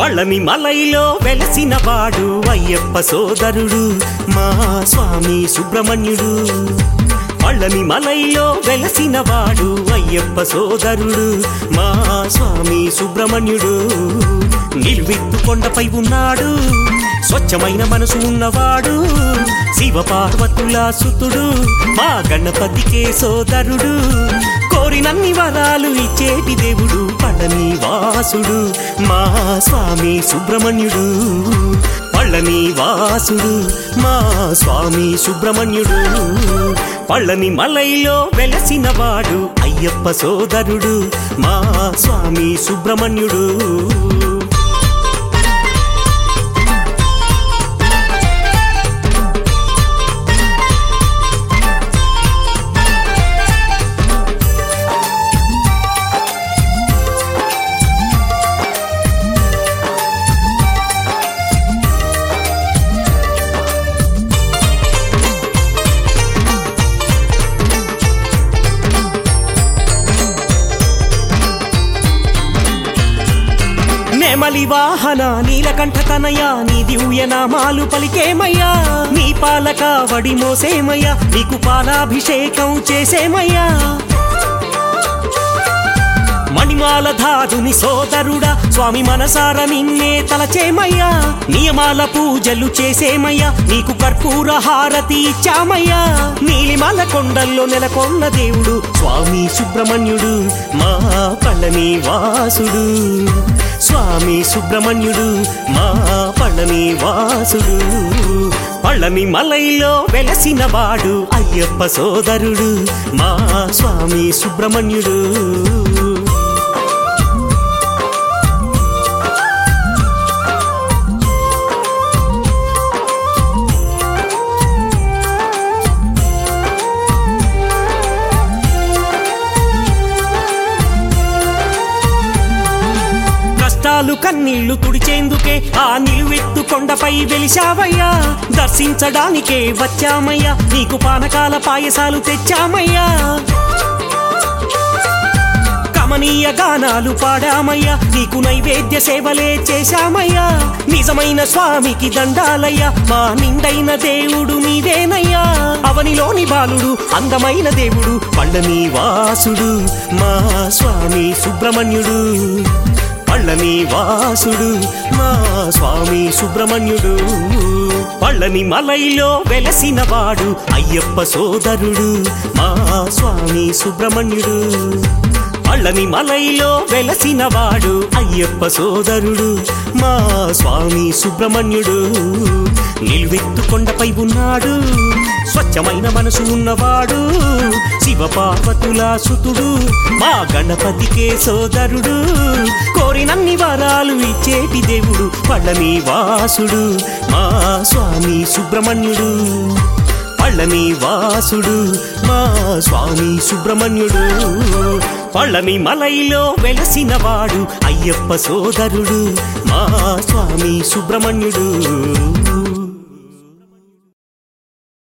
పళ్ళని మలైలో వెలసిన వాడు అయ్యప్ప సోదరుడు మా స్వామి సుబ్రహ్మణ్యుడు పళ్ళని మలైలో వెలసిన వాడు అయ్యప్ప సోదరుడు మా స్వామి సుబ్రహ్మణ్యుడు నిలువెత్తు కొండపై ఉన్నాడు స్వచ్ఛమైన మనసు ఉన్నవాడు శివ పార్వతుల సుతుడు మా గణపతికే సోదరుడు కోరినన్ని వరాలు ఇచ్చేటి దేవుడు పళ్ళని వాసుడు మా స్వామి సుబ్రహ్మణ్యుడు పళ్ళని వాసుడు మా స్వామి సుబ్రహ్మణ్యుడు పళ్ళని మలైలో వెలసిన వాడు అయ్యప్ప సోదరుడు మా స్వామి సుబ్రహ్మణ్యుడు నెమలి వాహన నీలకంఠ తనయ నీ దివ్య నామాలు పలికేమయ్యా నీ పాలక వడి మోసేమయ్యా నీకు పాలాభిషేకం చేసేమయ్యా మణిమాల ధారుని సోదరుడా స్వామి మనసార నిన్నే తలచేమయ్యా నియమాల పూజలు చేసేమయ్యా నీకు కర్పూర హారతి ఇచ్చామయ్యా నీలిమల కొండల్లో నెలకొన్న దేవుడు స్వామి సుబ్రహ్మణ్యుడు మా పళ్ళని వాసుడు స్వామి సుబ్రహ్మణ్యుడు మా పళ్ళని వాసుడు పళ్ళని మలైలో వెలసిన వాడు అయ్యప్ప సోదరుడు మా స్వామి సుబ్రహ్మణ్యుడు కష్టాలు కన్నీళ్లు తుడిచేందుకే ఆ నిలువెత్తు కొండపై వెలిశావయ్యా దర్శించడానికే వచ్చామయ్యా నీకు పానకాల పాయసాలు తెచ్చామయ్యా కమనీయ గానాలు పాడామయ్యా నీకు నైవేద్య సేవలే చేశామయ్యా నిజమైన స్వామికి దండాలయ్యా మా నిండైన దేవుడు నీవేనయ్యా అవనిలోని బాలుడు అందమైన దేవుడు పళ్ళని వాసుడు మా స్వామి సుబ్రహ్మణ్యుడు పళ్ళని వాసుడు మా స్వామి సుబ్రహ్మణ్యుడు పళ్ళని మలైలో వెలసిన వాడు అయ్యప్ప సోదరుడు మా స్వామి సుబ్రహ్మణ్యుడు పళ్ళని మలైలో వెలసిన వాడు అయ్యప్ప సోదరుడు మా స్వామి సుబ్రహ్మణ్యుడు నిలువెత్తు కొండపై ఉన్నాడు స్వచ్ఛమైన మనసు ఉన్నవాడు శివ పార్వతుల సుతుడు మా గణపతికే సోదరుడు కోరినన్ని వరాలు ఇచ్చేటి దేవుడు పళ్ళని వాసుడు మా స్వామి సుబ్రహ్మణ్యుడు పళ్ళని వాసుడు మా స్వామి సుబ్రహ్మణ్యుడు పళ్ళని మలైలో వెలసిన వాడు అయ్యప్ప సోదరుడు మా స్వామి సుబ్రహ్మణ్యుడు